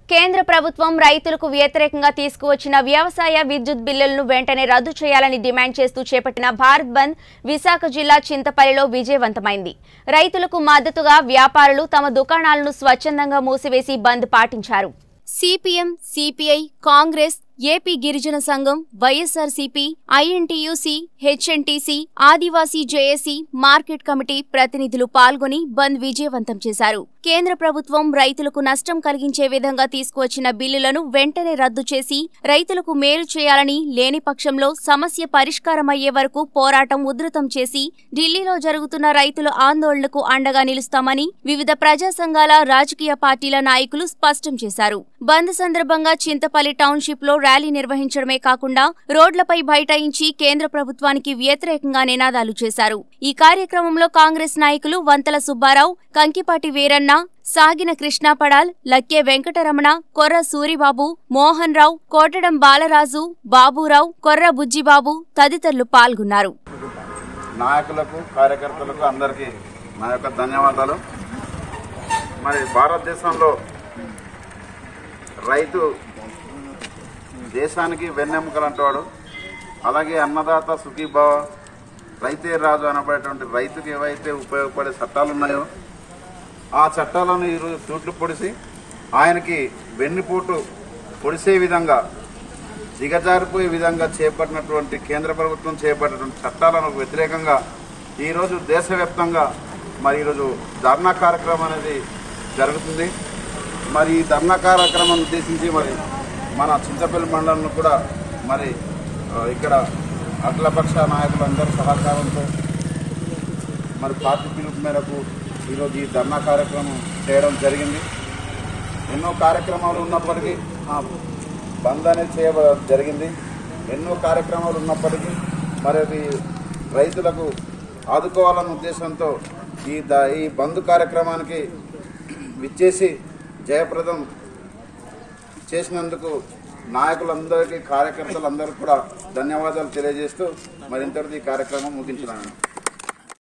కేంద్ర ప్రభుత్వం రైతులకు వ్యతిరేకంగా తీసుకువచ్చిన వ్యవసాయ విద్యుత్ బిల్లులను వెంటనే రద్దు చేయాలని డిమాండ్ చేస్తూ చేపట్టిన భారత్ బంద్ విశాఖ జిల్లా చింతపల్లిలో విజయవంతమైంది రైతులకు మద్దతుగా వ్యాపారులు తమ దుకాణాలను స్వచ్ఛందంగా మూసివేసి బంద్ పాటించారు సిపిఎం సిపిఐ కాంగ్రెస్ ఏపీ గిరిజన సంఘం YSRCP INTUC HNTC Adivasi JAC market committee ప్రతినిధులు పాల్గొని బంద్ విజయవంతం చేశారు కేంద్ర ప్రభుత్వం రైతులకు నష్టం కలిగించే విధంగా తీసుకువచ్చిన బిల్లులను వెంటనే రద్దు చేసి రైతులకు మేలు చేయాలని లేని పక్షంలో సమస్య పరిష్కారమయ్యే వరకు పోరాటం ఉధృతం చేసి ఢిల్లీలో జరుగుతున్న రైతుల ఆందోళనకు అండగా నిలుస్తామని వివిధ ప్రజా సంఘాల రాజకీయ పార్టీల నాయకులు స్పష్టం చేశారు బంద్ సందర్భంగా చింతపల్లి టౌన్షిప్ లో ర్యాలీ నిర్వహించడమే కాకుండా రోడ్లపై బైఠాయించి కేంద్ర ప్రభుత్వానికి వ్యతిరేకంగా నినాదాలు చేశారు ఈ కార్యక్రమంలో కాంగ్రెస్ నాయకులు వంతల సుబ్బారావు కంకిపాటి వీరన్న సాగిన కృష్ణా పడాల్ లక్కే వెంకటరమణ కొర్ర సూరిబాబు మోహన్ రావు కోటడం బాలరాజు బాబురావు కొర్ర బుజ్జిబాబు తదితరులు పాల్గొన్నారు నాయకులకు కార్యకర్తలకు అందరికీ నా యొక్క ధన్యవాదాలు మరి భారతదేశంలో రైతు దేశానికి వెన్నెముకలు అంటాడు అలాగే అన్నదాత సుఖీభావ రైతే రాజు అనబడేటువంటి రైతుకి ఏవైతే ఉపయోగపడే చట్టాలు ఉన్నాయో ఆ చట్టాలను ఈరోజు తూట్లు పొడిసి ఆయనకి వెన్నుపోటు పొడిసే విధంగా దిగజారిపోయే విధంగా చేపట్టినటువంటి కేంద్ర ప్రభుత్వం చేపట్టినటువంటి చట్టాలకు వ్యతిరేకంగా ఈరోజు దేశవ్యాప్తంగా మరి ఈరోజు ధర్నా కార్యక్రమం అనేది జరుగుతుంది మరి ఈ ధర్నా కార్యక్రమం ఉద్దేశించి మరి మన చింతపల్లి మండలంలో కూడా మరి ఆ, ఇక్కడ అఖిలపక్ష నాయకులందరూ సహకారంతో మరి పార్టీ పిలుపు మేరకు ఈరోజు ఈ ధర్నా కార్యక్రమం చేయడం జరిగింది ఎన్నో కార్యక్రమాలు ఉన్నప్పటికీ ఆ బంద్ అనేది చేయ జరిగింది ఎన్నో కార్యక్రమాలు ఉన్నప్పటికీ మరి అది రైతులకు ఆదుకోవాలన్న ఉద్దేశంతో ఈ ద ఈ బంద్ కార్యక్రమానికి విచ్చేసి జయప్రదం చేసినందుకు నాయకులందరికీ కార్యకర్తలందరూ కూడా ధన్యవాదాలు తెలియజేస్తూ మరి ఇంతటిది ఈ కార్యక్రమం ముగించున్నాను